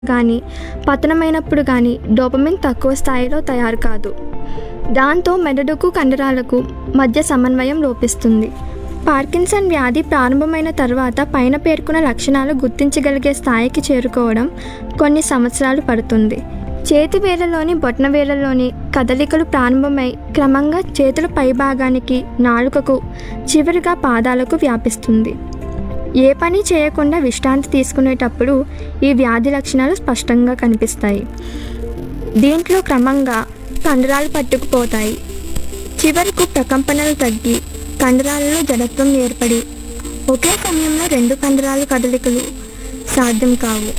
కానీ పతనమైనప్పుడు కానీ డోపమిన్ తక్కువ స్థాయిలో తయారు కాదు దాంతో మెదడుకు కండరాలకు మధ్య సమన్వయం లోపిస్తుంది పార్కిన్సన్ వ్యాధి ప్రారంభమైన తర్వాత పైన పేర్కొన్న లక్షణాలు గుర్తించగలిగే స్థాయికి చేరుకోవడం కొన్ని సంవత్సరాలు పడుతుంది చేతి వేళ్ళలోని బొట్న వేళ్ళలోని కదలికలు ప్రారంభమై క్రమంగా చేతుల పైభాగానికి నాలుకకు చివరిగా పాదాలకు వ్యాపిస్తుంది ఏ పని చేయకుండా విశ్రాంతి తీసుకునేటప్పుడు ఈ వ్యాధి లక్షణాలు స్పష్టంగా కనిపిస్తాయి దీంట్లో క్రమంగా కండరాలు పట్టుకుపోతాయి చివరకు ప్రకంపనలు తగ్గి కండరాలలో జడత్వం ఏర్పడి ఒకే సమయంలో రెండు కండరాల కదలికలు సాధ్యం కావు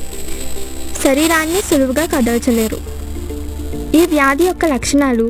శరీరాన్ని సులువుగా కదల్చలేరు ఈ వ్యాధి యొక్క లక్షణాలు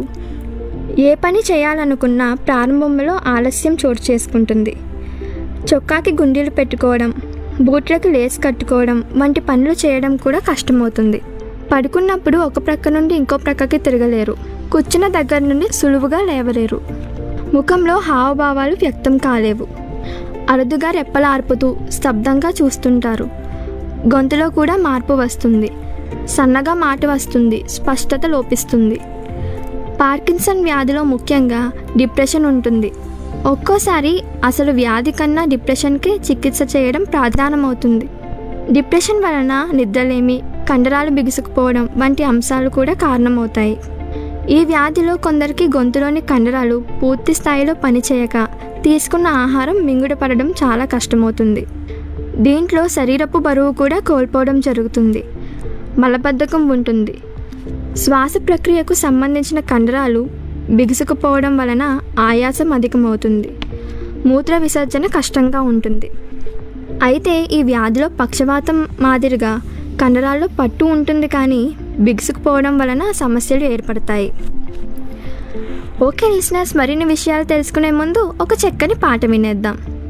ఏ పని చేయాలనుకున్నా ప్రారంభంలో ఆలస్యం చోటు చేసుకుంటుంది చొక్కాకి గుండీలు పెట్టుకోవడం బూట్లకు లేస్ కట్టుకోవడం వంటి పనులు చేయడం కూడా కష్టమవుతుంది పడుకున్నప్పుడు ఒక ప్రక్క నుండి ఇంకో ప్రక్కకి తిరగలేరు కూర్చున్న దగ్గర నుండి సులువుగా లేవలేరు ముఖంలో హావభావాలు వ్యక్తం కాలేవు అరుదుగా రెప్పలార్పుతూ స్తబ్దంగా చూస్తుంటారు గొంతులో కూడా మార్పు వస్తుంది సన్నగా మాట వస్తుంది స్పష్టత లోపిస్తుంది పార్కిన్సన్ వ్యాధిలో ముఖ్యంగా డిప్రెషన్ ఉంటుంది ఒక్కోసారి అసలు వ్యాధి కన్నా డిప్రెషన్కే చికిత్స చేయడం ప్రాధానమవుతుంది డిప్రెషన్ వలన నిద్రలేమి కండరాలు బిగుసుకుపోవడం వంటి అంశాలు కూడా కారణమవుతాయి ఈ వ్యాధిలో కొందరికి గొంతులోని కండరాలు పూర్తి స్థాయిలో పనిచేయక తీసుకున్న ఆహారం మింగుడపడడం చాలా కష్టమవుతుంది దీంట్లో శరీరపు బరువు కూడా కోల్పోవడం జరుగుతుంది మలబద్ధకం ఉంటుంది శ్వాస ప్రక్రియకు సంబంధించిన కండరాలు బిగుసుకుపోవడం వలన ఆయాసం అధికమవుతుంది మూత్ర విసర్జన కష్టంగా ఉంటుంది అయితే ఈ వ్యాధిలో పక్షవాతం మాదిరిగా కండరాల్లో పట్టు ఉంటుంది కానీ బిగుసుకుపోవడం వలన సమస్యలు ఏర్పడతాయి ఓకే లిసినర్స్ మరిన్ని విషయాలు తెలుసుకునే ముందు ఒక చక్కని పాట వినేద్దాం